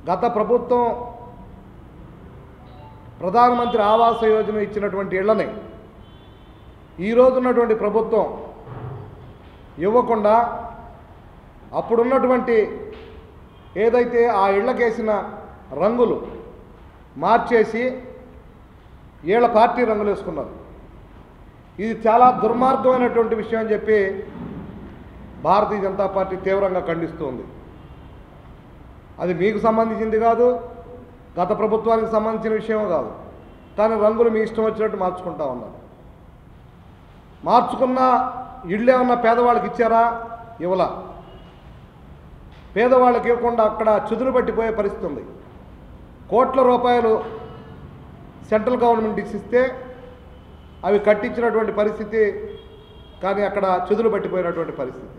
గత ప్రభుత్వం ప్రధానమంత్రి ఆవాస యోజన ఇచ్చినటువంటి ఇళ్లని ఈరోజు ఉన్నటువంటి ప్రభుత్వం ఇవ్వకుండా అప్పుడున్నటువంటి ఏదైతే ఆ ఇళ్లకేసిన రంగులు మార్చేసి వీళ్ళ పార్టీ రంగులు వేసుకున్నారు ఇది చాలా దుర్మార్గమైనటువంటి విషయం అని చెప్పి భారతీయ జనతా పార్టీ తీవ్రంగా ఖండిస్తుంది అది మీకు సంబంధించింది కాదు గత ప్రభుత్వానికి సంబంధించిన విషయం కాదు కానీ రంగులు మీ ఇష్టం వచ్చినట్టు మార్చుకుంటా ఉన్నారు మార్చుకున్న ఇళ్ళు ఏమన్నా పేదవాళ్ళకి ఇచ్చారా ఇవ్వలా పేదవాళ్ళకి ఇవ్వకుండా అక్కడ చుదురు పట్టిపోయే పరిస్థితి ఉంది కోట్ల రూపాయలు సెంట్రల్ గవర్నమెంట్ ఇచ్చిస్తే అవి కట్టించినటువంటి పరిస్థితి కానీ అక్కడ చుదురు పట్టిపోయినటువంటి పరిస్థితి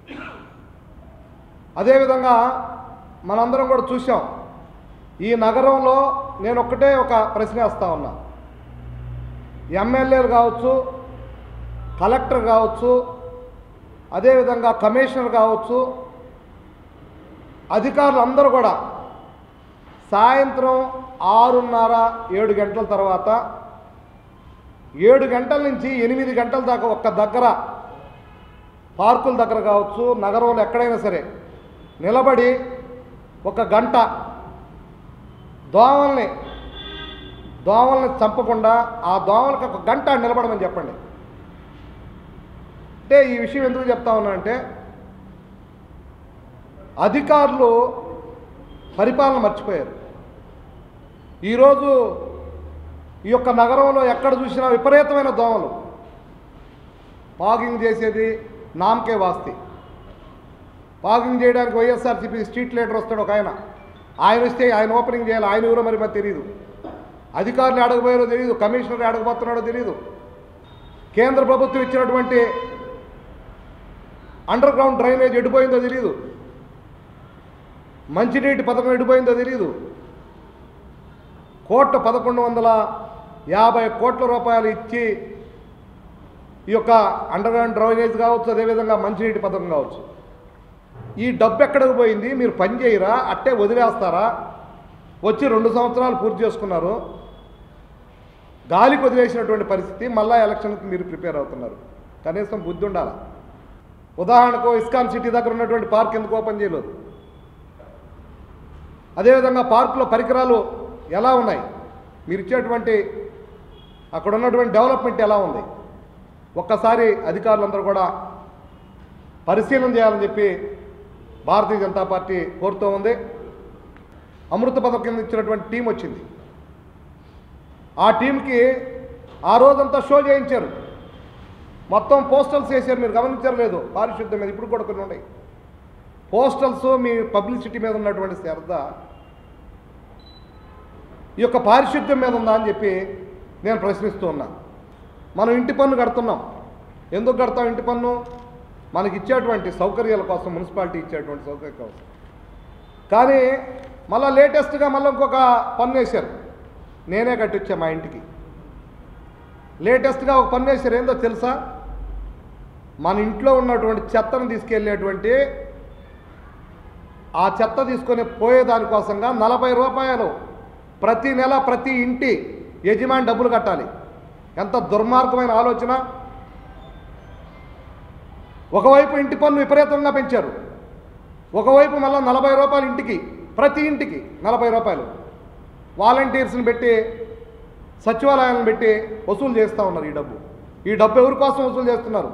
అదేవిధంగా మనందరం కూడా చూసాం ఈ నగరంలో నేను ఒక్కటే ఒక ప్రశ్న వేస్తా ఉన్నా ఎమ్మెల్యేలు కావచ్చు కలెక్టర్ కావచ్చు అదేవిధంగా కమిషనర్ కావచ్చు అధికారులు అందరూ కూడా సాయంత్రం ఆరున్నర ఏడు గంటల తర్వాత ఏడు గంటల నుంచి ఎనిమిది గంటల దాకా ఒక్క దగ్గర పార్కుల దగ్గర కావచ్చు నగరంలో ఎక్కడైనా సరే నిలబడి ఒక గంట దోమల్ని దోమల్ని చంపకుండా ఆ దోమలకు ఒక గంట నిలబడమని చెప్పండి అంటే ఈ విషయం ఎందుకు చెప్తా ఉన్నా అంటే అధికారులు పరిపాలన మర్చిపోయారు ఈరోజు ఈ యొక్క నగరంలో ఎక్కడ చూసినా విపరీతమైన దోమలు పాగింగ్ చేసేది నామకే వాస్తి పాగింగ్ చేయడానికి వైఎస్ఆర్సీపీ స్ట్రీట్ లీడర్ వస్తాడు ఒక ఆయన ఆయన వస్తే ఆయన ఓపెనింగ్ చేయాలి ఆయన ఎవరో మరి మరి తెలియదు అధికారులు అడగబోయారో తెలియదు కమిషనర్ అడగబోతున్నాడో తెలియదు కేంద్ర ప్రభుత్వం ఇచ్చినటువంటి అండర్ గ్రౌండ్ డ్రైనేజ్ ఎడిపోయిందో తెలియదు మంచినీటి పథకం ఎడిపోయిందో తెలియదు కోట్ల పదకొండు వందల యాభై కోట్ల రూపాయలు ఇచ్చి ఈ యొక్క అండర్ గ్రౌండ్ డ్రైనేజ్ కావచ్చు అదేవిధంగా మంచినీటి పథకం కావచ్చు ఈ డబ్బు ఎక్కడికి పోయింది మీరు పని చేయరా అట్టే వదిలేస్తారా వచ్చి రెండు సంవత్సరాలు పూర్తి చేసుకున్నారు గాలికి వదిలేసినటువంటి పరిస్థితి మళ్ళా ఎలక్షన్కి మీరు ప్రిపేర్ అవుతున్నారు కనీసం బుద్ధి ఉండాలి ఉదాహరణకు ఇస్కాన్ సిటీ దగ్గర ఉన్నటువంటి పార్క్ ఎందుకు ఓపెన్ చేయలేదు అదేవిధంగా పార్కులో పరికరాలు ఎలా ఉన్నాయి మీరు ఇచ్చేటువంటి అక్కడ ఉన్నటువంటి డెవలప్మెంట్ ఎలా ఉంది ఒక్కసారి అధికారులందరూ కూడా పరిశీలన చేయాలని చెప్పి భారతీయ జనతా పార్టీ కోరుతూ ఉంది అమృత పథకం కింద ఇచ్చినటువంటి టీం వచ్చింది ఆ టీంకి ఆ రోజంతా షో చేయించారు మొత్తం పోస్టల్స్ వేసారు మీరు గమనించారు లేదు పారిశుద్ధ్యం మీద ఇప్పుడు కూడా కొన్ని ఉన్నాయి పోస్టల్స్ మీ పబ్లిసిటీ మీద ఉన్నటువంటి శ్రద్ధ ఈ యొక్క పారిశుద్ధ్యం మీద ఉందా అని చెప్పి నేను ప్రశ్నిస్తూ ఉన్నా మనం ఇంటి పన్ను కడుతున్నాం ఎందుకు కడతాం ఇంటి పన్ను మనకి ఇచ్చేటువంటి సౌకర్యాల కోసం మున్సిపాలిటీ ఇచ్చేటువంటి సౌకర్యం కోసం కానీ మళ్ళీ లేటెస్ట్గా మళ్ళీ ఇంకొక పన్ను వేశారు నేనే కట్టించా మా ఇంటికి లేటెస్ట్గా ఒక పన్ను వేశారు ఏందో తెలుసా మన ఇంట్లో ఉన్నటువంటి చెత్తను తీసుకెళ్ళేటువంటి ఆ చెత్త తీసుకొని పోయేదానికోసంగా నలభై రూపాయలు ప్రతి నెల ప్రతి ఇంటి యజమాని డబ్బులు కట్టాలి ఎంత దుర్మార్గమైన ఆలోచన ఒకవైపు ఇంటి పన్ను విపరీతంగా పెంచారు ఒకవైపు మళ్ళీ నలభై రూపాయలు ఇంటికి ప్రతి ఇంటికి నలభై రూపాయలు వాలంటీర్స్ని పెట్టి సచివాలయాలను పెట్టి వసూలు చేస్తూ ఉన్నారు ఈ డబ్బు ఈ డబ్బు ఎవరి కోసం వసూలు చేస్తున్నారు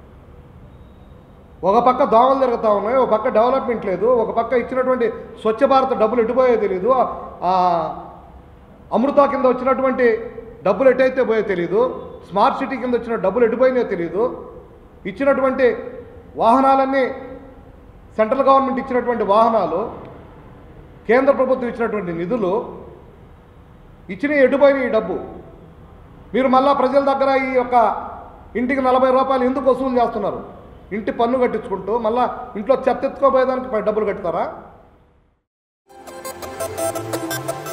ఒక పక్క దోమలు తిరుగుతూ ఉన్నాయి ఒక పక్క డెవలప్మెంట్ లేదు ఒక పక్క ఇచ్చినటువంటి స్వచ్ఛ భారత్ డబ్బులు ఎటుపోయో తెలియదు ఆ అమృత కింద వచ్చినటువంటి డబ్బులు ఎటైతే పోయో తెలియదు స్మార్ట్ సిటీ కింద వచ్చిన డబ్బులు ఎటుపోయినాయో తెలియదు ఇచ్చినటువంటి వాహనాలన్నీ సెంట్రల్ గవర్నమెంట్ ఇచ్చినటువంటి వాహనాలు కేంద్ర ప్రభుత్వం ఇచ్చినటువంటి నిధులు ఇచ్చిన ఎటుపోయిన ఈ డబ్బు మీరు మళ్ళా ప్రజల దగ్గర ఈ యొక్క ఇంటికి నలభై రూపాయలు ఎందుకు వసూలు చేస్తున్నారు ఇంటి పన్ను కట్టించుకుంటూ మళ్ళా ఇంట్లో చెత్త ఎత్తుకోపోయేదానికి డబ్బులు కట్టుతారా